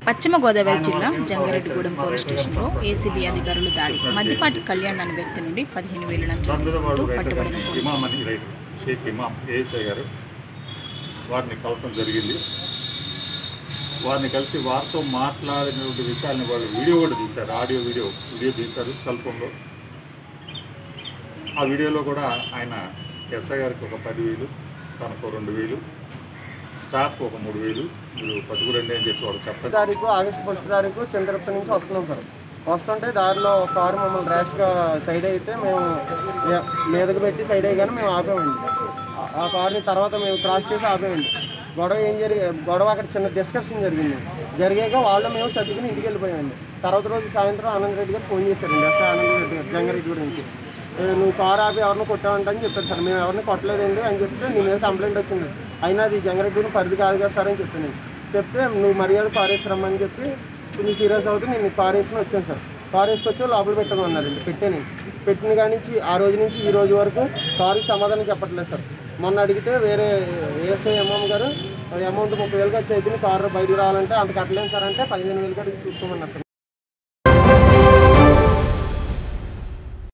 పశ్చిమ గోదావరి జిల్లా జంగారెడ్డిగూడెం పోలీస్ స్టేషన్లో ఏసీబీ అధికారులు దాడి మద్దిపాటి కళ్యాణ్ అనే వ్యక్తి నుండి పదిహేను వేల లంచం అందులో తీసుకుంటూ వాడు పట్టుబడిన వెంటనే పోలీసులు ఇమాం అని రైట్ షేక్ ఇమాం ఏఎస్ఐ గారు వారిని కలపడం జరిగింది వారిని కలిసి వారితో మాట్లాడినటువంటి విషయాల్ని వాళ్ళు వీడియో కూడా తీశారు ఆడియో వీడియో వీడియో తీశారు సెల్ ఫోన్లో ఆ వీడియోలో కూడా ఆయన ఎస్ఐ గారికి ఒక పదివేలు తనకు రెండు వేలు స్టాఫ్కి ఒక మూడు వేలు మీరు పట్టుకురండి అని చెప్పి వాళ్ళు చెప్పారు తారీఖు ఆగస్టు ఫస్ట్ తారీఖు చంద్రప్పటి నుంచి వస్తున్నాం సార్ వస్తుంటే దారిలో ఒక కారు మమ్మల్ని ర్యాష్గా సైడ్ అయితే మేము ఏ- మీదకి పెట్టి సైడ్ అయ్యగానే మేము ఆపామండి ఆ- ఆ కార్ని తర్వాత మేము క్రాస్ చేసి ఆపామండి గొడవ ఏం జరిగి గొడవ అక్కడ చిన్న డిస్కషన్ జరిగింది జరిగాక వాళ్ళు మేము సర్దుకుని ఇంటికి వెళ్ళిపోయామండి తర్వాత రోజు సాయంత్రం ఆనంద్ రెడ్డి గారు ఫోన్ చేశారండి ఎస్ఐ ఆనంద్ రెడ్డి గారు జంగారెడ్డి గురించి ఏ, నువ్వు కారు ఆపి ఎవరిని కొట్టావంట అని చెప్పారు సార్ మేము ఎవరిని కొట్టలేదండి అని చెప్తే నీ మీద కంప్లైంట్ వచ్చింది అయినా అది జంగారెడ్డి పరిధి కాదు కదా సార్ అని చెప్పాను చెప్తే నువ్వు మర్యాద పారేశ్రమని చెప్పి కొంచెం సీరియస్ అవుతే నేను కార్ వేసుకుని వచ్చాను సార్ కార్ వేసుకొచ్చి లోపల పెట్టమన్నారండి పెట్టాను పెట్టిన కాడి నుంచి ఆ రోజు నుంచి ఈ రోజు వరకు కారుకి సమాధానం చెప్పట్లేదు సార్ మొన్న అడిగితే వేరే ఏఎస్ఐ ఎంఎం గారు అమౌంట్ ముప్పై వేలుగా చేతిని కారు బయటికి రావాలంటే అంత కట్టలేను సార్ అంటే పదిహేను వేలు కూడా చూసుకోమన్నారు సార్